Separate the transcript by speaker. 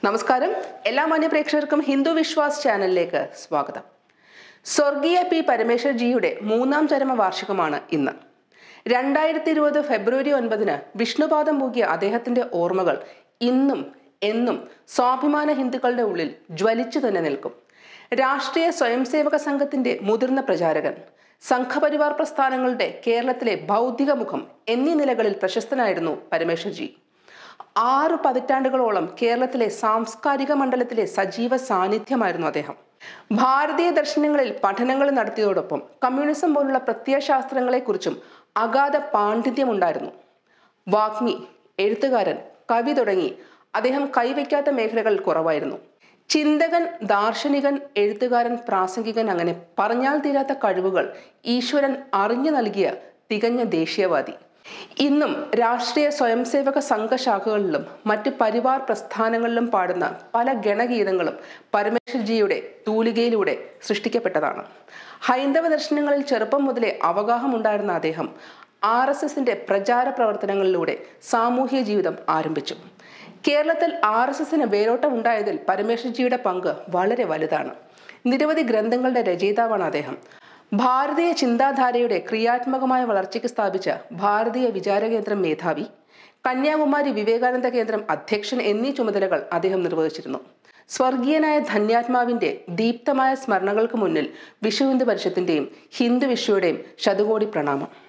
Speaker 1: നമസ്കാരം എല്ലാ മാന്യ പ്രേക്ഷകർക്കും ഹിന്ദു വിശ്വാസ് ചാനലിലേക്ക് സ്വാഗതം സ്വർഗീയ പി പരമേശ്വർജിയുടെ മൂന്നാം ചരമ വാർഷികമാണ് ഇന്ന് രണ്ടായിരത്തി ഇരുപത് ഫെബ്രുവരി ഒൻപതിന് വിഷ്ണുപാദം പൂകിയ അദ്ദേഹത്തിന്റെ ഓർമ്മകൾ ഇന്നും എന്നും സ്വാഭിമാന ഹിന്ദുക്കളുടെ ഉള്ളിൽ ജ്വലിച്ചു തന്നെ നിൽക്കും രാഷ്ട്രീയ സ്വയംസേവക സംഘത്തിന്റെ മുതിർന്ന പ്രചാരകൻ സംഘപരിവാർ പ്രസ്ഥാനങ്ങളുടെ കേരളത്തിലെ ബൗദ്ധിക മുഖം എന്നീ നിലകളിൽ പ്രശസ്തനായിരുന്നു പരമേശ്വർജി ആറ് പതിറ്റാണ്ടുകളോളം കേരളത്തിലെ സാംസ്കാരിക മണ്ഡലത്തിലെ സജീവ സാന്നിധ്യമായിരുന്നു അദ്ദേഹം ഭാരതീയ ദർശനങ്ങളിൽ പഠനങ്ങൾ നടത്തിയതോടൊപ്പം കമ്മ്യൂണിസം പോലുള്ള പ്രത്യയശാസ്ത്രങ്ങളെക്കുറിച്ചും അഗാധ പാണ്ഡിത്യമുണ്ടായിരുന്നു വാഗ്മി എഴുത്തുകാരൻ കവി തുടങ്ങി അദ്ദേഹം കൈവയ്ക്കാത്ത മേഖലകൾ കുറവായിരുന്നു ചിന്തകൻ ദാർശനികൻ എഴുത്തുകാരൻ പ്രാസംഗികൻ അങ്ങനെ പറഞ്ഞാൽ തീരാത്ത കഴിവുകൾ ഈശ്വരൻ അറിഞ്ഞു നൽകിയ തികഞ്ഞ ദേശീയവാദി ഇന്നും രാഷ്ട്രീയ സ്വയംസേവക സംഘശാഖകളിലും മറ്റ് പരിവാർ പ്രസ്ഥാനങ്ങളിലും പാടുന്ന പല ഗണഗീതങ്ങളും പരമേശ്വർജിയുടെ തൂലികയിലൂടെ സൃഷ്ടിക്കപ്പെട്ടതാണ് ഹൈന്ദവ ദർശനങ്ങളിൽ ചെറുപ്പം മുതലേ അവഗാഹമുണ്ടായിരുന്ന അദ്ദേഹം ആർ എസ് എസിന്റെ പ്രചാര പ്രവർത്തനങ്ങളിലൂടെ സാമൂഹ്യ ജീവിതം ആരംഭിച്ചു കേരളത്തിൽ ആർ എസ് എസിന് വേരോട്ടം ഉണ്ടായതിൽ പരമേശ്വർജിയുടെ പങ്ക് വളരെ വലുതാണ് നിരവധി ഗ്രന്ഥങ്ങളുടെ രചയിതാവാണ് അദ്ദേഹം ഭാരതീയ ചിന്താധാരയുടെ ക്രിയാത്മകമായ വളർച്ചയ്ക്ക് സ്ഥാപിച്ച ഭാരതീയ വിചാരകേന്ദ്രം മേധാവി കന്യാകുമാരി വിവേകാനന്ദ കേന്ദ്രം അധ്യക്ഷൻ എന്നീ ചുമതലകൾ അദ്ദേഹം നിർവഹിച്ചിരുന്നു സ്വർഗീയനായ ധന്യാത്മാവിന്റെ ദീപ്തമായ സ്മരണകൾക്ക് മുന്നിൽ വിശ്വ ഹിന്ദു പരിഷത്തിന്റെയും ഹിന്ദു വിശ്വയുടെയും ശതകോടി പ്രണാമം